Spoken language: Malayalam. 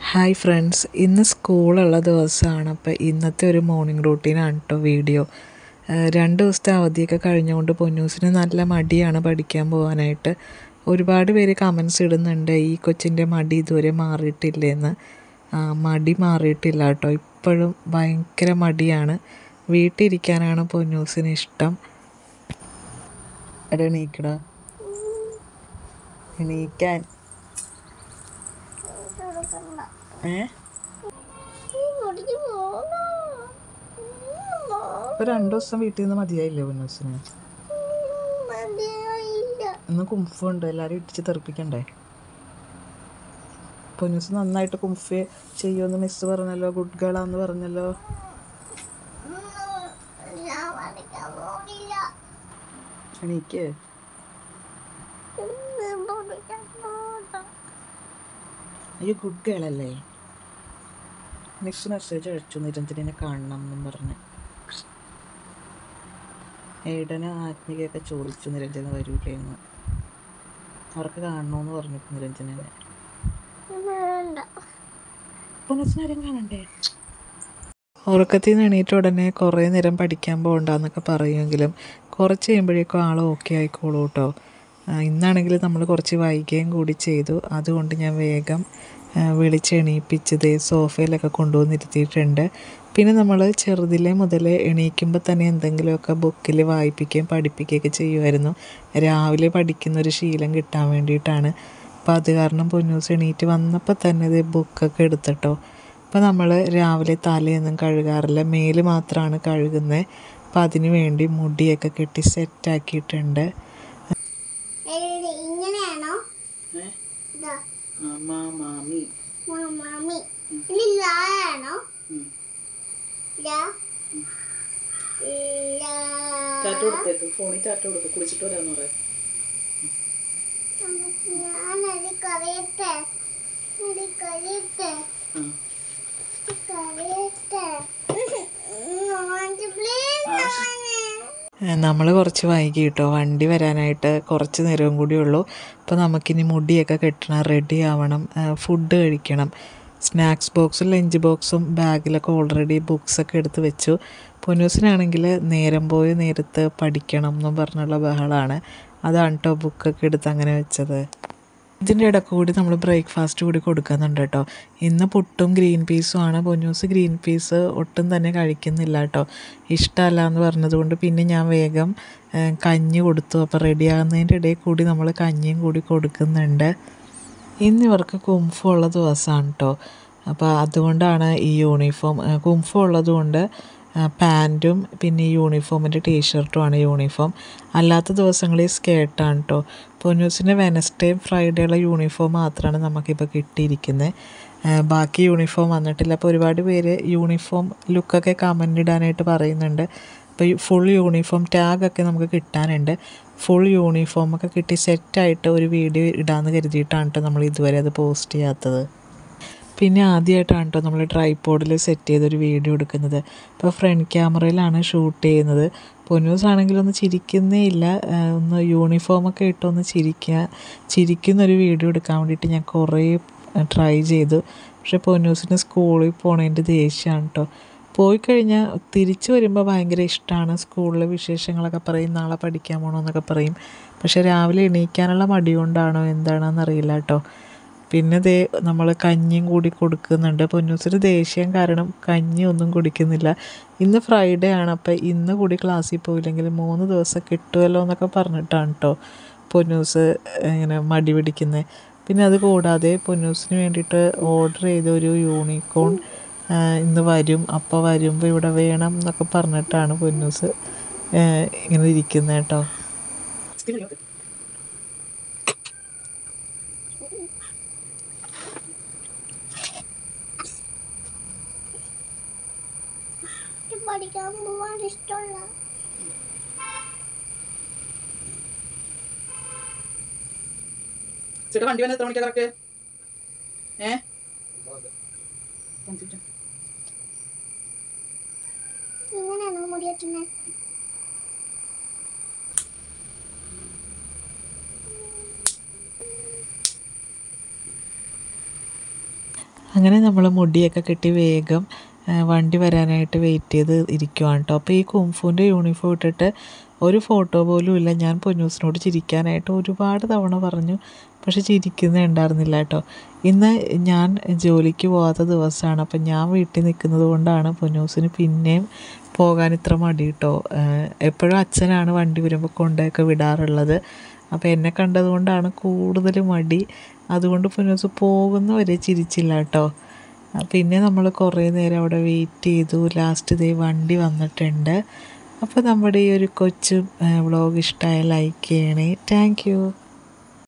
ഹായ് ഫ്രണ്ട്സ് ഇന്ന് സ്കൂളുള്ള ദിവസമാണ് അപ്പോൾ ഇന്നത്തെ ഒരു മോർണിംഗ് റൂട്ടീനാണ് കേട്ടോ വീഡിയോ ഏഹ് രണ്ട് ദിവസത്തെ അവധിയൊക്കെ കഴിഞ്ഞുകൊണ്ട് പൊന്നൂസിന് നല്ല മടിയാണ് പഠിക്കാൻ പോകാനായിട്ട് ഒരുപാട് പേര് കമൻസ് ഇടുന്നുണ്ട് ഈ കൊച്ചിൻ്റെ മടി ഇതുവരെ മാറിയിട്ടില്ലെന്ന് ആ, മടി മാറിയിട്ടില്ല കേട്ടോ ഇപ്പോഴും ഭയങ്കര മടിയാണ് വീട്ടിലിരിക്കാനാണ് പൊന്നൂസിന് ഇഷ്ടം എടാ എണീക്കടാ എണീക്കാൻ ഏ ഇപ്പൊ രണ്ടു ദിവസം വീട്ടിൽ നിന്ന് മതിയായില്ലേ പൊന്നൂസിന് ഇന്ന് കുംഫു ഉണ്ട് എല്ലാരും ഇടിച്ച് തെറിപ്പിക്കണ്ടേ പൊന്നൂസ് നന്നായിട്ട് കുംഫ് ചെയ്യുമെന്ന് മിസ് പറഞ്ഞല്ലോ ഗുഡ് ഗേളാന്ന് പറഞ്ഞല്ലോ എണീക്ക് അയ്യോ ഗുഡ് ഗേൾ അല്ലേ മിസ് മെസ്സേജ് അയച്ചു നിരഞ്ജനെ കാണണം എന്നും പറഞ്ഞ് ഏടന് ആത്മികയൊക്കെ ചോദിച്ചു നിരഞ്ജന വരൂലേ എന്ന് അവർക്ക് കാണണമെന്ന് പറഞ്ഞു നിരഞ്ജനെ പൊന്നസിനാരും കാണണ്ടേ ഉറക്കത്തിൽ നിന്ന് എണീറ്റ ഉടനെ കുറേ നേരം പഠിക്കാൻ പോകണ്ടെന്നൊക്കെ പറയുമെങ്കിലും കുറച്ച് കഴിയുമ്പോഴേക്കും ആൾ ഓക്കെ ആയിക്കോളൂ കേട്ടോ ഇന്നാണെങ്കിൽ നമ്മൾ കുറച്ച് വൈകുകയും കൂടി ചെയ്തു അതുകൊണ്ട് ഞാൻ വേഗം ആ, വിളിച്ചെണീപ്പിച്ചത് സോഫയിലൊക്കെ കൊണ്ടുവന്നിരുത്തിയിട്ടുണ്ട് പിന്നെ നമ്മൾ ചെറുതിലെ മുതൽ എണീക്കുമ്പോൾ തന്നെ എന്തെങ്കിലുമൊക്കെ ബുക്കിൽ വായിപ്പിക്കുകയും പഠിപ്പിക്കുകയൊക്കെ ചെയ്യുമായിരുന്നു രാവിലെ പഠിക്കുന്ന ഒരു ശീലം കിട്ടാൻ വേണ്ടിയിട്ടാണ് അപ്പോൾ അത് കാരണം പൊന്നൂസ് എണീറ്റ് വന്നപ്പോൾ തന്നെ ഇത് ബുക്കൊക്കെ എടുത്തിട്ടോ അപ്പോൾ നമ്മൾ രാവിലെ തലയൊന്നും കഴുകാറില്ല മേല് മാത്രമാണ് കഴുകുന്നത് അപ്പോൾ അതിന് വേണ്ടി മുടിയൊക്കെ കെട്ടി സെറ്റാക്കിയിട്ടുണ്ട് ഏത് ഇങ്ങനെയാണോ ഇതാ മാമി മാ- മാമി ഇനി ലായാണോ ലാ ലാ ടാറ്റ കൊടുത്തേക്ക് ഫോണിൽ ടാറ്റ കൊടുക്കും കുളിച്ചിട്ട് വരാമെന്ന് പറയാം ഞാനത് കറിയട്ടെ അത് കറിയട്ടെ കറിയട്ടെ പ്ലീസ് നമ്മൾ കുറച്ച് വൈകി കേട്ടോ വണ്ടി വരാനായിട്ട് കുറച്ച് നേരവും കൂടി ഉള്ളൂ അപ്പോൾ നമുക്കിനി മുടിയൊക്കെ കെട്ടണം റെഡി ആവണം ഫുഡ് കഴിക്കണം സ്നാക്സ് ബോക്സും ലഞ്ച് ബോക്സും ബാഗിലൊക്കെ ഓൾറെഡി ബുക്സൊക്കെ എടുത്ത് വെച്ചു പൊന്നൂസിനാണെങ്കിൽ നേരം പോയി നേരത്ത് പഠിക്കണം എന്നും പറഞ്ഞുള്ള ബഹളമാണ് അതാണ് കേട്ടോ ബുക്കൊക്കെ എടുത്ത് അങ്ങനെ വെച്ചത് ഇതിൻ്റെ ഇടയ്ക്ക് കൂടി നമ്മൾ ബ്രേക്ക്ഫാസ്റ്റ് കൂടി കൊടുക്കുന്നുണ്ട് കേട്ടോ ഇന്ന് പുട്ടും ഗ്രീൻ പീസും ആണ് പൊന്നൂസ് ഗ്രീൻ പീസ് ഒട്ടും തന്നെ കഴിക്കുന്നില്ല കേട്ടോ ഇഷ്ടമല്ല എന്ന് പറഞ്ഞതുകൊണ്ട് പിന്നെ ഞാൻ വേഗം ആ, കഞ്ഞി കൊടുത്തു അപ്പോൾ റെഡി ആകുന്നതിൻ്റെ ഇടയിൽ കൂടി നമ്മൾ കഞ്ഞിയും കൂടി കൊടുക്കുന്നുണ്ട് ഇന്ന് ഇവർക്ക് കുംഫു ഉള്ള ദിവസമാണ് കേട്ടോ അപ്പോൾ അതുകൊണ്ടാണ് ഈ യൂണിഫോം ആ, കുംഫു ഉള്ളതുകൊണ്ട് പാൻറ്റും പിന്നെ ഈ യൂണിഫോമിൻ്റെ ടീഷർട്ടുമാണ് യൂണിഫോം അല്ലാത്ത ദിവസങ്ങളിൽ സ്കേർട്ടാണ് കേട്ടോ പൊന്നൂസിൻ്റെ വെനസ്ഡേയും ഫ്രൈഡേയുള്ള യൂണിഫോം മാത്രമാണ് നമുക്കിപ്പോൾ കിട്ടിയിരിക്കുന്നത് ബാക്കി യൂണിഫോം വന്നിട്ടില്ല അപ്പോൾ ഒരുപാട് പേര് യൂണിഫോം ലുക്കൊക്കെ കമൻ്റ് ഇടാനായിട്ട് പറയുന്നുണ്ട് അപ്പോൾ ഫുൾ യൂണിഫോം ടാഗൊക്കെ നമുക്ക് കിട്ടാനുണ്ട് ഫുൾ യൂണിഫോമൊക്കെ കിട്ടി സെറ്റായിട്ട് ഒരു വീഡിയോ ഇടാമെന്ന് കരുതിയിട്ടാണ് കേട്ടോ നമ്മൾ ഇതുവരെ അത് പോസ്റ്റ് ചെയ്യാത്തത് പിന്നെ ആദ്യമായിട്ടാണ് കേട്ടോ നമ്മൾ ട്രൈപോഡിൽ സെറ്റ് ചെയ്തൊരു വീഡിയോ എടുക്കുന്നത് ഇപ്പോൾ ഫ്രണ്ട് ക്യാമറയിലാണ് ഷൂട്ട് ചെയ്യുന്നത് പൊന്നൂസ് ആണെങ്കിൽ ഒന്ന് ചിരിക്കുന്നേ ഇല്ല ആ, ഒന്ന് യൂണിഫോമൊക്കെ ഇട്ടൊന്ന് ചിരിക്കുക ചിരിക്കുന്നൊരു വീഡിയോ എടുക്കാൻ വേണ്ടിയിട്ട് ഞാൻ കുറേ ട്രൈ ചെയ്തു പക്ഷെ പൊന്നൂസിന് സ്കൂളിൽ പോണതിൻ്റെ ദേഷ്യമാണ് കേട്ടോ പോയി കഴിഞ്ഞാൽ തിരിച്ചു വരുമ്പോൾ ഭയങ്കര ഇഷ്ടമാണ് സ്കൂളിലെ വിശേഷങ്ങളൊക്കെ പറയും നാളെ പഠിക്കാൻ പോകണമെന്നൊക്കെ പറയും പക്ഷെ രാവിലെ എണീക്കാനുള്ള മടി കൊണ്ടാണോ എന്താണെന്ന് അറിയില്ല കേട്ടോ പിന്നെ ദേ നമ്മൾ കഞ്ഞിയും കൂടി കൊടുക്കുന്നുണ്ട് പൊന്നൂസിന് ദേഷ്യം കാരണം കഞ്ഞി ഒന്നും കുടിക്കുന്നില്ല ഇന്ന് ഫ്രൈഡേ ആണ് അപ്പം ഇന്ന് കൂടി ക്ലാസ്സിൽ പോയില്ലെങ്കിൽ മൂന്ന് ദിവസം കിട്ടുമല്ലോ എന്നൊക്കെ പറഞ്ഞിട്ടാണ് കേട്ടോ പൊന്നൂസ് ഇങ്ങനെ മടി പിടിക്കുന്നത് പിന്നെ അത് കൂടാതെ പൊന്നൂസിന് വേണ്ടിയിട്ട് ഓർഡർ ചെയ്ത ഒരു യൂണിക്കോൺ ആ, ഇന്ന് വരും അപ്പോൾ വരുമ്പോൾ ഇവിടെ വേണം എന്നൊക്കെ പറഞ്ഞിട്ടാണ് പൊന്നൂസ് ആ, ഇങ്ങനെ ഇരിക്കുന്നത് കേട്ടോ പഠിക്കാൻ പോവാൻ ഇഷ്ടമുള്ള ചേട്ടാ വണ്ടി വന്ന് എത്ര മണിക്കാ കറക്റ്റ് ഏ ഇങ്ങനെയാണോ മുടി വെട്ടുന്നത് അങ്ങനെ നമ്മൾ മുടിയൊക്കെ കെട്ടി വേഗം ആ, വണ്ടി വരാനായിട്ട് വെയിറ്റ് ചെയ്ത് ഇരിക്കുവാണ് കേട്ടോ അപ്പോൾ ഈ കുംഫുവിൻ്റെ യൂണിഫോം ഇട്ടിട്ട് ഒരു ഫോട്ടോ പോലും ഇല്ല ഞാൻ പൊന്നൂസിനോട് ചിരിക്കാനായിട്ട് ഒരുപാട് തവണ പറഞ്ഞു പക്ഷെ ചിരിക്കുന്നേ ഉണ്ടായിരുന്നില്ല കേട്ടോ ഇന്ന് ഞാൻ ജോലിക്ക് പോകാത്ത ദിവസമാണ് അപ്പം ഞാൻ വീട്ടിൽ നിൽക്കുന്നത് കൊണ്ടാണ് പൊന്നൂസിന് പിന്നെയും പോകാൻ ഇത്ര മടി കേട്ടോ എപ്പോഴും അച്ഛനാണ് വണ്ടി വരുമ്പോൾ കൊണ്ടൊക്കെ വിടാറുള്ളത് അപ്പോൾ എന്നെ കണ്ടതുകൊണ്ടാണ് കൂടുതൽ മടി അതുകൊണ്ട് പൊന്നൂസ് പോകുന്നവരെ ചിരിച്ചില്ല കേട്ടോ ആ, പിന്നെ നമ്മൾ കുറേ നേരം അവിടെ വെയിറ്റ് ചെയ്തു ലാസ്റ്റ് ഇതേ വണ്ടി വന്നിട്ടുണ്ട് അപ്പോൾ നമ്മുടെ ഈ ഒരു കൊച്ചു വ്ളോഗ് ഇഷ്ടമായ ലൈക്ക് ചെയ്യണേ താങ്ക് യു